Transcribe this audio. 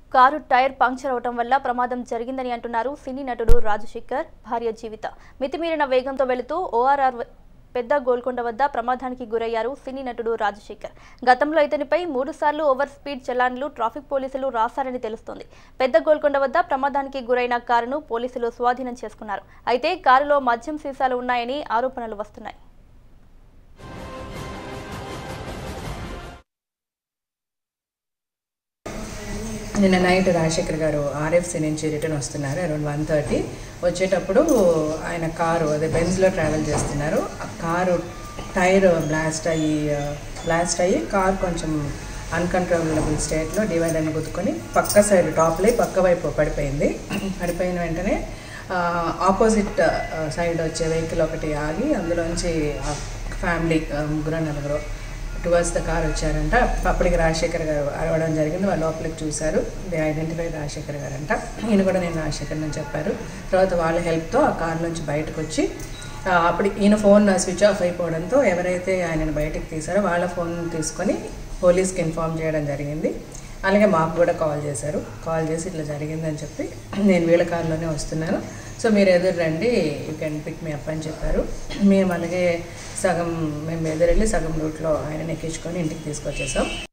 car tyre puncture అవటం వల్ల ప్రమాదం జరిగిందని అంటున్నారు సినీ నటుడు రాజశేఖర్ భార్య జీవిత మితిమీరిన వేగంతో వెళుతూ ఓఆర్ఆర్ వ- పెద్ద గోల్కొండ వద్ద ప్రమాదానికి గురయ్యారు సినీ నటుడు రాజశేఖర్ గతంలో ఇతనిపై మూడు సార్లు ఓవర్ స్పీడ్ చలాన్లు ట్రాఫిక్ పోలీసులు రాశారని తెలుస్తోంది పెద్ద గోల్కొండ వద్ద ప్రమాదానికి గురైన కారును పోలీసులు స్వాధీనం చేసుకున్నారు అయితే కారులో మద్యం సీసాలు ఉన్నాయని ఆరోపణలు వస్తున్నాయి నిన్న నైట్ రాజశేఖర్ గారు ఆర్ఎఫ్సి నుంచి రిటర్న్ వస్తున్నారు అరౌండ్ వన్ థర్టీ వచ్చేటప్పుడు ఆయన కారు అదే బెంజ్లో ట్రావెల్ చేస్తున్నారు ఆ కారు టైర్ బ్లాస్ట్ అయ్యి బ్లాస్ట్ అయ్యి కార్ కొంచెం అన్కంట్రోలబుల్ స్టేట్లో డివైడర్ని గుద్దుకొని పక్క సైడ్ టాప్లో పక్క వైపు పడిపోయింది పడిపోయిన వెంటనే ఆపోజిట్ సైడ్ వచ్చే వెహికల్ ఒకటి ఆగి అందులోంచి ఫ్యామిలీ ముగ్గురు నలుగురు టువర్డ్స్ ద కార్ వచ్చారంట అప్పటికి రాజశేఖర్ గారు అరవడం జరిగింది వాళ్ళు లోపలికి చూశారు దే ఐడెంటిఫై రాజశేఖర్ గారు అంట ఈయన కూడా నేను రాజశేఖర్ అని చెప్పారు తర్వాత వాళ్ళ హెల్ప్తో ఆ కార్ నుంచి బయటకు వచ్చి ఆ, అప్పుడు ఈయన ఫోన్ స్విచ్ ఆఫ్ అయిపోవడంతో ఎవరైతే ఆయనను బయటకు తీశారో వాళ్ళ ఫోన్ తీసుకొని పోలీస్కి ఇన్ఫామ్ చేయడం జరిగింది అలాగే మాకు కూడా కాల్ చేశారు కాల్ చేసి ఇట్లా జరిగిందని చెప్పి నేను వీళ్ళ కారులోనే వస్తున్నాను సో మీరు ఎదురు రండి you can pick me up అని చెప్పారు మేము అలాగే సగం మేము ఎదురెళ్ళి సగం రూట్లో ఆయన ఎక్కించుకొని ఇంటికి తీసుకొచ్చేసాం